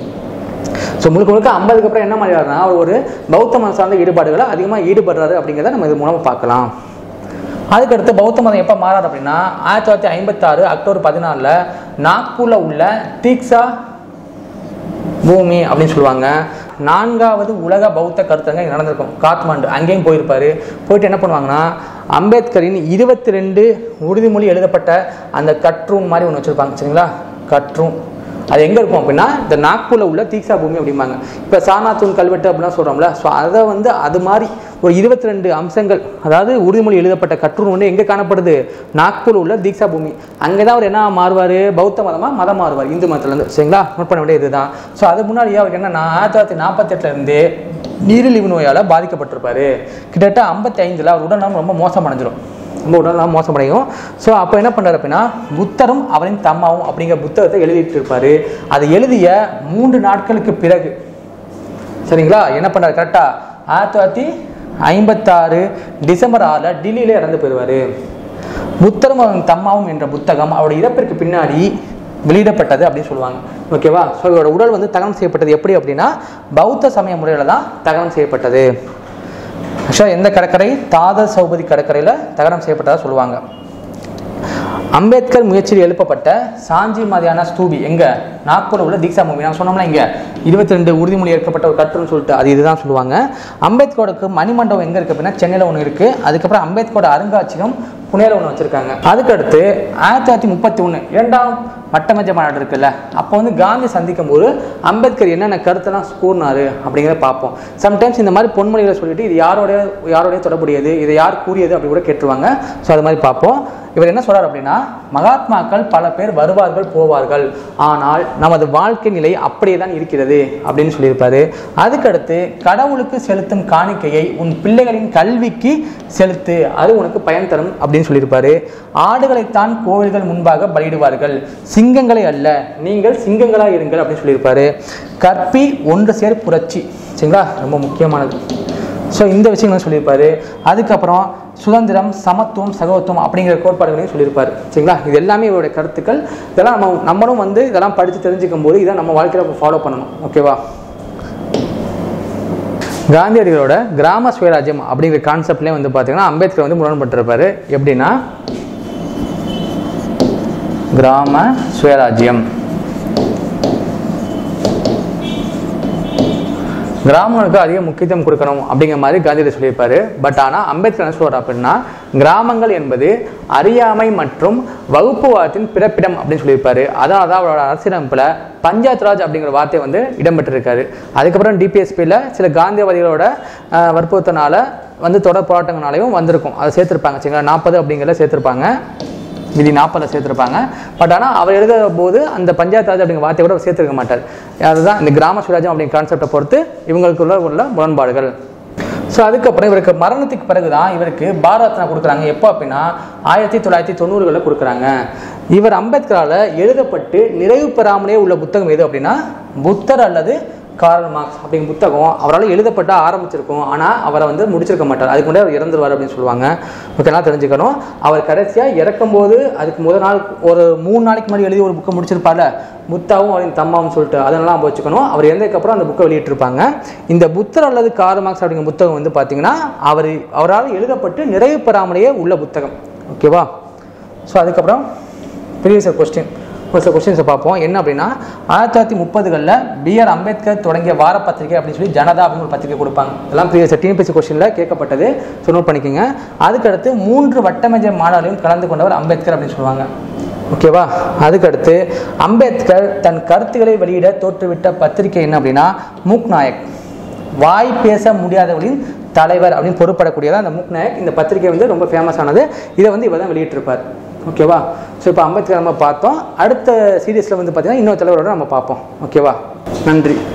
S1: ஸோ முழுக்க முழுக்க ஐம்பதுக்கு அப்புறம் என்ன மாதிரியாருன்னா அவர் ஒரு பௌத்த மதம் சார்ந்த ஈடுபாடுகளை அதிகமாக ஈடுபடுறாரு அப்படிங்கிறத நம்ம இது மூலமாக பார்க்கலாம் அதுக்கடுத்து பௌத்த மதம் எப்போ மாறாரு அப்படின்னா ஆயிரத்தி தொள்ளாயிரத்தி ஐம்பத்தாறு அக்டோபர் பதினாலில் நாக்பூரில் உள்ள தீக்ஷா பூமி அப்படின்னு சொல்லுவாங்க நான்காவது உலக பௌத்த கருத்தரங்க இங்க நடந்திருக்கும் காத்மாண்டு அங்கேயும் போயிருப்பாரு போயிட்டு என்ன பண்ணுவாங்கன்னா அம்பேத்கரின் இருபத்தி ரெண்டு உறுதிமொழி எழுதப்பட்ட அந்த கட்ரூன் மாதிரி ஒன்று வச்சுருப்பாங்க சரிங்களா கட்ரூன் அது எங்கே இருக்கும் அப்படின்னா இந்த நாக்பூரில் உள்ள தீக்ஷா பூமி அப்படிம்பாங்க இப்போ சானாத்தூன் கல்வெட்டு அப்படிலாம் சொல்கிறோம்ல ஸோ அதை வந்து அது மாதிரி ஒரு இருபத்தி ரெண்டு அம்சங்கள் அதாவது உறுதிமொழி எழுதப்பட்ட கற்றூர் வந்து எங்கே காணப்படுது நாக்பூர் உள்ள தீக்ஷா பூமி அங்கே தான் அவர் என்ன மாறுவார் பௌத்த மதமாக மதம் மாறுவார் இந்து மதத்துலேருந்து சரிங்களா நோட் பண்ண வேண்டிய இதுதான் ஸோ அது முன்னாடி அவருக்கு என்னன்னா ஆயிரத்தி தொள்ளாயிரத்தி நாற்பத்தெட்டுலேருந்தே நீரிழிவு நோயால் பாதிக்கப்பட்டிருப்பாரு கிட்டத்தட்ட ஐம்பத்தி ஐந்தில் அவர் உடல்நலம் ரொம்ப மோசம் அடைஞ்சிரும் ரொம்ப உடல்நலம் மோசமடையும் ஸோ அப்போ என்ன பண்ணுறாரு அப்படின்னா புத்தரும் அவரின் தம்மாவும் அப்படிங்கிற புத்தகத்தை எழுதிட்டு இருப்பாரு அதை எழுதிய மூன்று நாட்களுக்கு பிறகு சரிங்களா என்ன பண்ணாரு கரெக்டா ஆயிரத்தி தொள்ளாயிரத்தி ஐம்பத்தாறு டிசம்பர் ஆறில் டெல்லியில இறந்து போயிடுவார் புத்தரும் அவன் தம்மாவும் என்ற புத்தகம் அவருடைய இறப்பிற்கு பின்னாடி வெளியிடப்பட்டது அப்படின்னு சொல்லுவாங்க ஓகேவா ஸோ இவரோட உடல் வந்து தகனம் செய்யப்பட்டது எப்படி அப்படின்னா பௌத்த சமய முறையில் தான் தகனம் செய்யப்பட்டது ஆக்சுவலாக எந்த கடற்கரை தாதர் சௌபதி கடற்கரையில் தகனம் செய்யப்பட்டதா சொல்லுவாங்க அம்பேத்கர் முயற்சியில் எழுப்பப்பட்ட சாஞ்சி மாதிரியான ஸ்தூபி எங்க நாக்பூர் உள்ள தீக்ஷா பூமி நான் சொன்னோம்ல இங்க இருபத்தி ரெண்டு உறுதிமொழி ஏற்கப்பட்ட ஒரு கட்டுன்னு சொல்லிட்டு அது இதுதான் சொல்லுவாங்க அம்பேத்கரோடுக்கு மணிமண்டபம் எங்க இருக்கு அப்படின்னா சென்னையில் ஒன்று இருக்கு அதுக்கப்புறம் அம்பேத்கரோட அருங்காட்சியகம் புனேல ஒன்று வச்சிருக்காங்க அதுக்கடுத்து ஆயிரத்தி தொள்ளாயிரத்தி முப்பத்தி ஒன்று இரண்டாம் வட்டமஞ்ச மாநாடு இருக்குல்ல அப்போ வந்து காந்தி சந்திக்கும் போது அம்பேத்கர் என்னென்ன கருத்தெல்லாம் கூறினாரு அப்படிங்கிறத பார்ப்போம் சம்டைம்ஸ் இந்த மாதிரி பொன்மொழிகளை சொல்லிட்டு இது யாரோட யாரோடைய தொடர்புடையது இதை யார் கூறியது அப்படி கூட கேட்டுருவாங்க ஸோ அது மாதிரி பார்ப்போம் இவர் என்ன சொல்றாரு அப்படின்னா மகாத்மாக்கள் பல பேர் வருவார்கள் போவார்கள் ஆனால் நமது வாழ்க்கை நிலை அப்படியே தான் இருக்கிறது அப்படின்னு சொல்லியிருப்பாரு அதுக்கடுத்து கடவுளுக்கு செலுத்தும் காணிக்கையை உன் பிள்ளைகளின் கல்விக்கு செலுத்து அது உனக்கு பயன் தரும் அப்படின்னு சொல்லியிருப்பாரு ஆடுகளைத்தான் கோவில்கள் முன்பாக பலியிடுவார்கள் சிங்கங்களை அல்ல நீங்கள் சிங்கங்களா இருங்கள் அப்படின்னு சொல்லியிருப்பாரு கற்பி ஒன்று சேர் புரட்சி சரிங்களா ரொம்ப முக்கியமானது ஸோ இந்த விஷயங்களும் சொல்லியிருப்பாரு அதுக்கப்புறம் சுதந்திரம் சமத்துவம் சகோத்துவம் அப்படிங்கிற கோட்பாடுகளையும் சொல்லியிருப்பாரு சரிங்களா இது எல்லாமே இவருடைய கருத்துக்கள் இதெல்லாம் நம்ம நம்மளும் வந்து இதெல்லாம் படித்து தெரிஞ்சுக்கும் போது இதை நம்ம வாழ்க்கையில் ஃபாலோ பண்ணணும் ஓகேவா காந்தியடிகளோட கிராம சுயராஜ்யம் அப்படிங்கிற கான்செப்ட்லேயே வந்து பார்த்தீங்கன்னா அம்பேத்கர் வந்து முரண்பட்டிருப்பாரு எப்படின்னா கிராம சுயராஜ்யம் கிராமங்களுக்கு அதிக முக்கியத்துவம் கொடுக்கணும் அப்படிங்கிற மாதிரி காந்தியடி சொல்லியிருப்பாரு பட் ஆனால் அம்பேத்கர் என்ன சொல்றாரு அப்படின்னா கிராமங்கள் என்பது அறியாமை மற்றும் வகுப்புவாதத்தின் பிறப்பிடம் அப்படின்னு சொல்லியிருப்பாரு அதனால தான் அவரோட அரசியலமைப்பில் பஞ்சாயத் ராஜ் அப்படிங்கிற வார்த்தை வந்து இடம்பெற்றிருக்காரு அதுக்கப்புறம் டிபிஎஸ்பியில் சில காந்தியவாதிகளோட அஹ், வற்புறுத்தனால வந்து தொடர் போராட்டங்களாலையும் வந்திருக்கும் அதை சேர்த்திருப்பாங்க சரிங்களா நாற்பது அப்படிங்கிறத சேர்த்திருப்பாங்க விதி நாற்பதில் சேர்த்துருப்பாங்க பட் ஆனால் அவர் எழுத போது அந்த பஞ்சாயத்து ராஜ் அப்படிங்கிற வார்த்தையை கூட அவர் சேர்த்துருக்க மாட்டார் அதுதான் இந்த கிராம சுராஜ்யம் அப்படிங்கிற கான்செப்டை பொறுத்து இவங்களுக்குள்ள உள்ள முரண்பாடுகள் ஸோ அதுக்கப்புறம் இவருக்கு மரணத்துக்கு பிறகு தான் இவருக்கு பாரத ரத்னா கொடுக்குறாங்க எப்போ அப்படின்னா ஆயிரத்தி தொள்ளாயிரத்தி தொண்ணூறுகளில் கொடுக்குறாங்க இவர் அம்பேத்கரால் எழுதப்பட்டு நிறைவு பெறாமலே உள்ள புத்தகம் எது அப்படின்னா புத்தர் அல்லது கார்ல் மார்க்ஸ் அப்படிங்கிற புத்தகம் அவரால் எழுதப்பட்ட ஆரம்பிச்சிருக்கும் ஆனால் அவரை வந்து முடிச்சிருக்க மாட்டார் அதுக்கு முன்னாடி அவர் இறந்துருவார் அப்படின்னு சொல்லுவாங்க ஓகேலாம் தெரிஞ்சுக்கணும் அவர் கடைசியாக இறக்கும்போது அதுக்கு முதல் நாள் ஒரு மூணு நாளைக்கு முன்னாடி எழுதி ஒரு புக்கை முடிச்சிருப்பார்ல புத்தாவும் அவரின் தம்மாவும் சொல்லிட்டு அதெல்லாம் நம்ம வச்சுக்கணும் அவர் இறந்ததுக்கப்புறம் அந்த புக்கை வெளியிட்டிருப்பாங்க இந்த புத்தர் அல்லது கார்ல் மார்க்ஸ் அப்படிங்கிற புத்தகம் வந்து பார்த்தீங்கன்னா அவர் அவரால் எழுதப்பட்டு நிறைவு பெறாமலேயே உள்ள புத்தகம் ஓகேவா ஸோ அதுக்கப்புறம் ப்ரீவியஸ் கொஸ்டின் ஒரு சில கொஸ்டின்ஸை பார்ப்போம் என்ன அப்படின்னா ஆயிரத்தி தொள்ளாயிரத்தி முப்பதுகளில் பிஆர் அம்பேத்கர் தொடங்கிய வார பத்திரிகை அப்படின்னு சொல்லி ஜனதா அப்படின்னு ஒரு பத்திரிகை கொடுப்பாங்க இதெல்லாம் ப்ரீவியஸ் டிஎன்பிசி கொஸ்டினில் கேட்கப்பட்டது ஸோ நோட் பண்ணிக்கோங்க அதுக்கடுத்து மூன்று வட்டமேஜை மாநாடுகளையும் கலந்து கொண்டவர் அம்பேத்கர் அப்படின்னு சொல்லுவாங்க ஓகேவா அதுக்கடுத்து அம்பேத்கர் தன் கருத்துக்களை வெளியிட தோற்றுவிட்ட பத்திரிகை என்ன அப்படின்னா மூக் நாயக் வாய் பேச முடியாதவர்களின் தலைவர் அப்படின்னு பொறுப்படக்கூடியதான் அந்த மூக் நாயக் இந்த பத்திரிகை வந்து ரொம்ப ஃபேமஸ் ஆனது இதை வந்து இவர் தான் வெளியிட்டிருப்பார் ஓகேவா ஸோ இப்போ அம்பேத்கர் நம்ம பார்த்தோம் அடுத்த சீரியஸில் வந்து பார்த்தீங்கன்னா இன்னொரு தலைவரோட நம்ம பார்ப்போம் ஓகேவா நன்றி